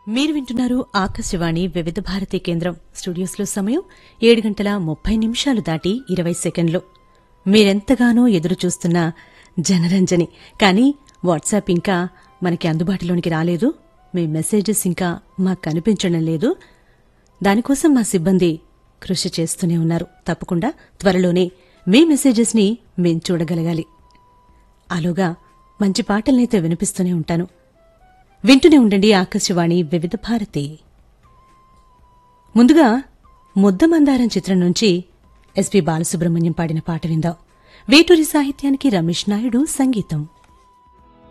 మీరు వింటున్నారు ఆకాశవాణి వివిధ భారతి కేంద్రం స్టూడియోస్లో సమయం ఏడు గంటల ముప్పై నిమిషాలు దాటి ఇరవై సెకండ్లు మీరెంతగానో ఎదురు చూస్తున్న జనరంజని కానీ వాట్సాప్ ఇంకా మనకి అందుబాటులోనికి రాలేదు మీ మెసేజెస్ ఇంకా మాకు కనిపించడం లేదు దానికోసం మా సిబ్బంది కృషి చేస్తూనే ఉన్నారు తప్పకుండా త్వరలోనే మీ మెసేజెస్ ని మేం చూడగలగాలి ఆలోగా మంచి పాటలనైతే వినిపిస్తూనే ఉంటాను వింటూనే ఉండండి ఆకాశవాణి వివిధ భారతి ముందుగా ముద్దమందారం చిత్రం నుంచి ఎస్పి బాలసుబ్రహ్మణ్యం పాడిన పాట విందాం వేటూరి సాహిత్యానికి రమేష్ నాయుడు సంగీతం